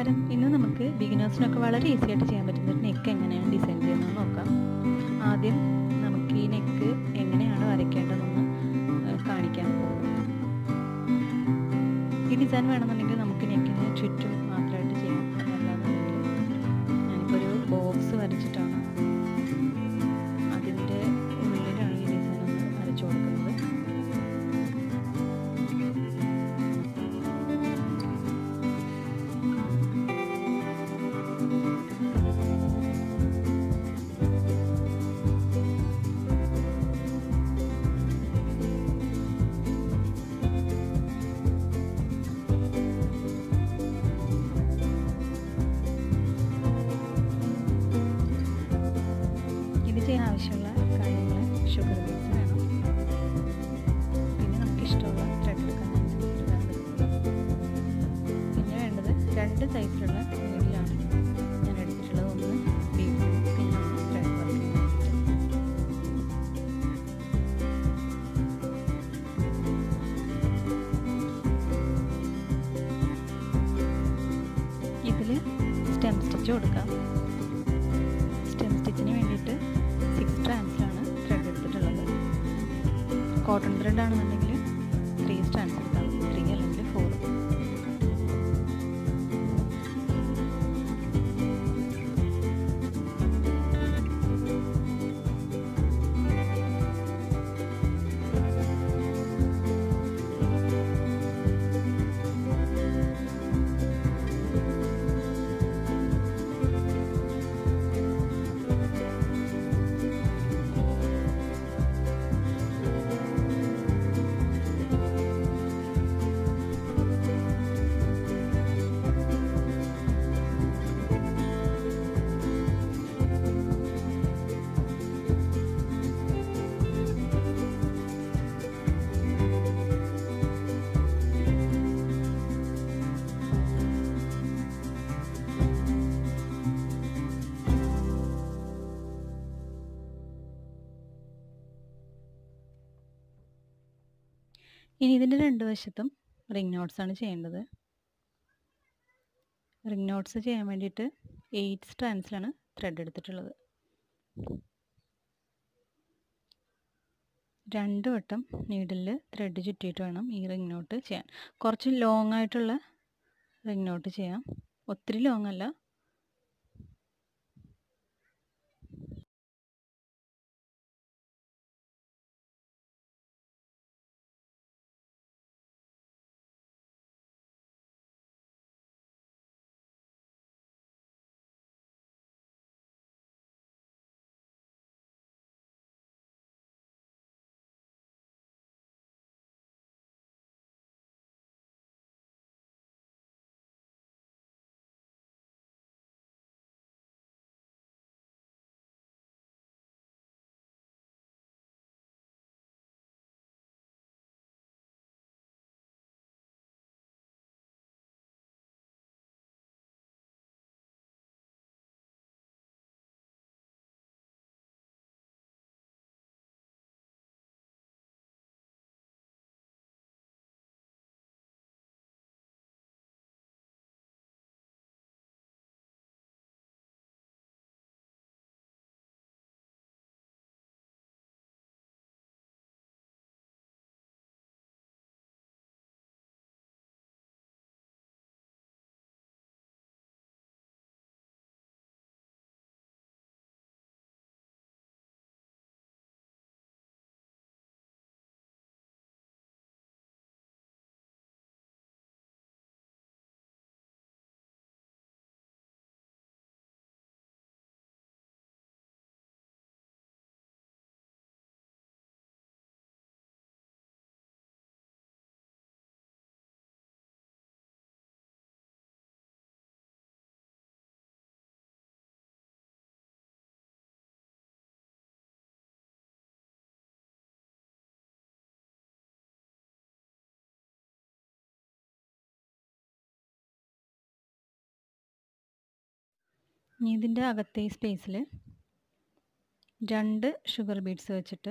നമസ്കാരം ഇന്ന് നമുക്ക് ബിഗിനേഴ്സിനൊക്കെ വളരെ ഈസി ആയിട്ട് ചെയ്യാൻ പറ്റുന്ന ഒരു നെക്ക് എങ്ങനെയാണ് ഡിസൈൻ ചെയ്യുന്നത് നോക്കാം ആദ്യം നമുക്ക് ഈ നെക്ക് എങ്ങനെയാണ് വരയ്ക്കേണ്ടതെന്ന് ഏഹ്, കാണിക്കാം ഈ ഡിസൈൻ വേണമെന്നുണ്ടെങ്കിൽ നമുക്ക് നെക്കിന് ചുറ്റും മാത്രമായിട്ട് ചെയ്യാം അതല്ലാന്നുണ്ടെങ്കിൽ ഞാനിപ്പോൾ ഒരു ബോക്സ് വരച്ചിട്ടാണ് അതിൻ്റെ ഉള്ളിലാണ് ഈ ഡിസൈൻ ഒന്ന് വരച്ചു കൊടുക്കുന്നത് ഇത് ചെയ്യാൻ ആവശ്യമുള്ള കാര്യങ്ങൾ ഷുഗർ ബീറ്റ്സ് വേണം പിന്നെ നമുക്ക് ഇഷ്ടമുള്ള ത്രെഡ് എടുക്കാൻ അനുസരിച്ചിട്ടാണ് പിന്നെ വേണ്ടത് രണ്ട് സൈസിലുള്ള നീഡിലാണ് ഞാൻ എടുത്തിട്ടുള്ളത് ഒന്ന് ബീഡ്സ് പിന്നെ ഒന്ന് ത്രെഡ് വർക്ക് ഇതിൽ സ്റ്റെം സ്റ്റിച്ച് കൊടുക്കാം സ്റ്റെം സ്റ്റിച്ചിന് വേണ്ടിയിട്ട് സിക്സ് സ്ട്രാൻഡ്സിലാണ് ത്രെഡ് എടുത്തിട്ടുള്ളത് കോട്ടൺ ത്രെഡ് ആണെന്നുണ്ടെങ്കിൽ ത്രീ സ്ട്രാൻഡ്സ് എടുക്കാം ത്രീ അല്ലെങ്കിൽ ഫോർ ഇനി ഇതിൻ്റെ രണ്ട് വശത്തും റിംഗ് നോട്ട്സ് ആണ് ചെയ്യേണ്ടത് റിംഗ് നോട്ട്സ് ചെയ്യാൻ വേണ്ടിയിട്ട് എയ്റ്റ് സ്ട്രാൻഡ്സിലാണ് ത്രെഡ് എടുത്തിട്ടുള്ളത് രണ്ട് വട്ടം നീഡിൽ ത്രെഡ് ചുറ്റിയിട്ട് വേണം ഈ റിംഗ് നോട്ട് ചെയ്യാൻ കുറച്ച് ലോങ് ആയിട്ടുള്ള റിംഗ് നോട്ട് ചെയ്യാം ഒത്തിരി ലോങ് അല്ല ഇനി ഇതിൻ്റെ അകത്തെ ഈ സ്പേസിൽ രണ്ട് ഷുഗർ ബീഡ്സ് വെച്ചിട്ട്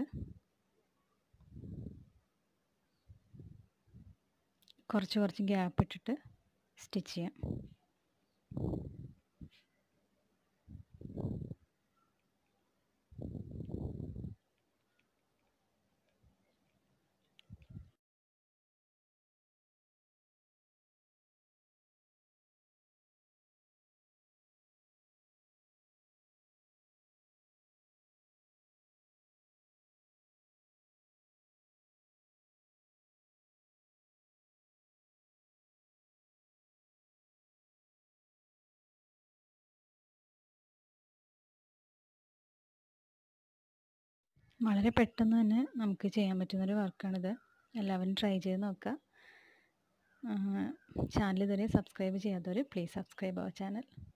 കുറച്ച് കുറച്ച് ഗ്യാപ്പ് ഇട്ടിട്ട് സ്റ്റിച്ച് ചെയ്യാം വളരെ പെട്ടെന്ന് തന്നെ നമുക്ക് ചെയ്യാൻ പറ്റുന്നൊരു വർക്കാണിത് എല്ലാവരും ട്രൈ ചെയ്ത് നോക്കുക ചാനൽ ഇതുവരെ സബ്സ്ക്രൈബ് ചെയ്യാത്തവർ പ്ലീസ് സബ്സ്ക്രൈബ് അവർ ചാനൽ